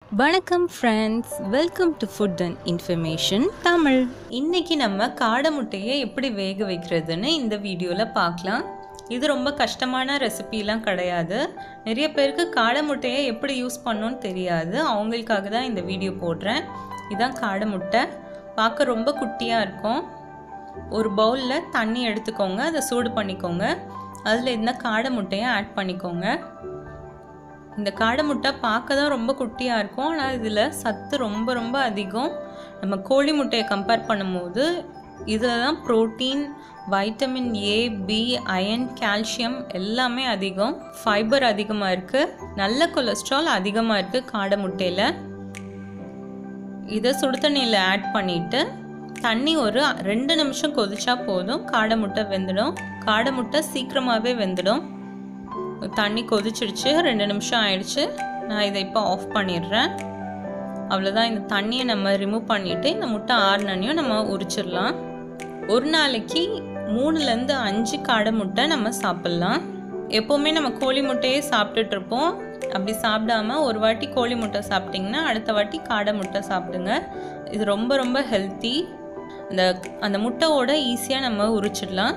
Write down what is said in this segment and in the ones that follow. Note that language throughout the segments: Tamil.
வணக்கம் friends welcome to food and information Tamil இன்னைக்கு நம்ம காடை முட்டையை எப்படி வேக வைக்கிறதுன்னு இந்த வீடியோவில் பார்க்கலாம் இது ரொம்ப கஷ்டமான ரெசிபிலாம் கிடையாது நிறைய பேருக்கு காடை முட்டையை எப்படி யூஸ் பண்ணணும்னு தெரியாது அவங்களுக்காக தான் இந்த வீடியோ போடுறேன் இதான் காடை முட்டை பார்க்க ரொம்ப குட்டியாக இருக்கும் ஒரு பவுலில் தண்ணி எடுத்துக்கோங்க அதை சூடு பண்ணிக்கோங்க அதில் இந்த காடை முட்டையை ஆட் பண்ணிக்கோங்க இந்த காடை முட்டை பார்க்க தான் ரொம்ப குட்டியாக இருக்கும் ஆனால் இதில் சத்து ரொம்ப ரொம்ப அதிகம் நம்ம கோழி முட்டையை கம்பேர் பண்ணும்போது இதில் தான் protein vitamin A B iron calcium எல்லாமே அதிகம் ஃபைபர் அதிகமாக இருக்குது நல்ல கொலஸ்ட்ரால் அதிகமாக இருக்குது காடை முட்டையில் இதை சுடு தண்ணியில் ஆட் பண்ணிவிட்டு தண்ணி ஒரு ரெண்டு நிமிஷம் கொதிச்சா போதும் காடை முட்டை வெந்துடும் காடை முட்டை சீக்கிரமாகவே வெந்துடும் தண்ணி கொதிச்சிடுச்சு ரெண்டு நிமிஷம் ஆயிடுச்சு நான் இதை இப்போ ஆஃப் பண்ணிடுறேன் அவ்வளோதான் இந்த தண்ணியை நம்ம ரிமூவ் பண்ணிவிட்டு இந்த முட்டை ஆறுனனையும் நம்ம உரிச்சிடலாம் ஒரு நாளைக்கு மூணுலேருந்து அஞ்சு காடை முட்டை நம்ம சாப்பிட்லாம் எப்போவுமே நம்ம கோழி முட்டையே சாப்பிட்டுட்டு இருப்போம் அப்படி சாப்பிடாம ஒரு வாட்டி கோழி முட்டை சாப்பிட்டிங்கன்னா அடுத்த வாட்டி காடை முட்டை சாப்பிடுங்க இது ரொம்ப ரொம்ப ஹெல்த்தி அந்த அந்த முட்டையோட ஈஸியாக நம்ம உரிச்சிடலாம்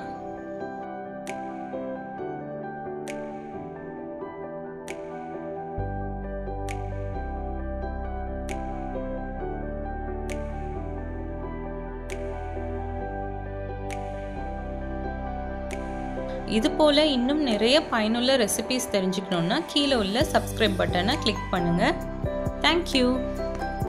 இது போல் இன்னும் நிறைய பயனுள்ள ரெசிபிஸ் தெரிஞ்சுக்கணுன்னா கீழே உள்ள சப்ஸ்கிரைப் பட்டனை கிளிக் பண்ணுங்கள் தேங்க்யூ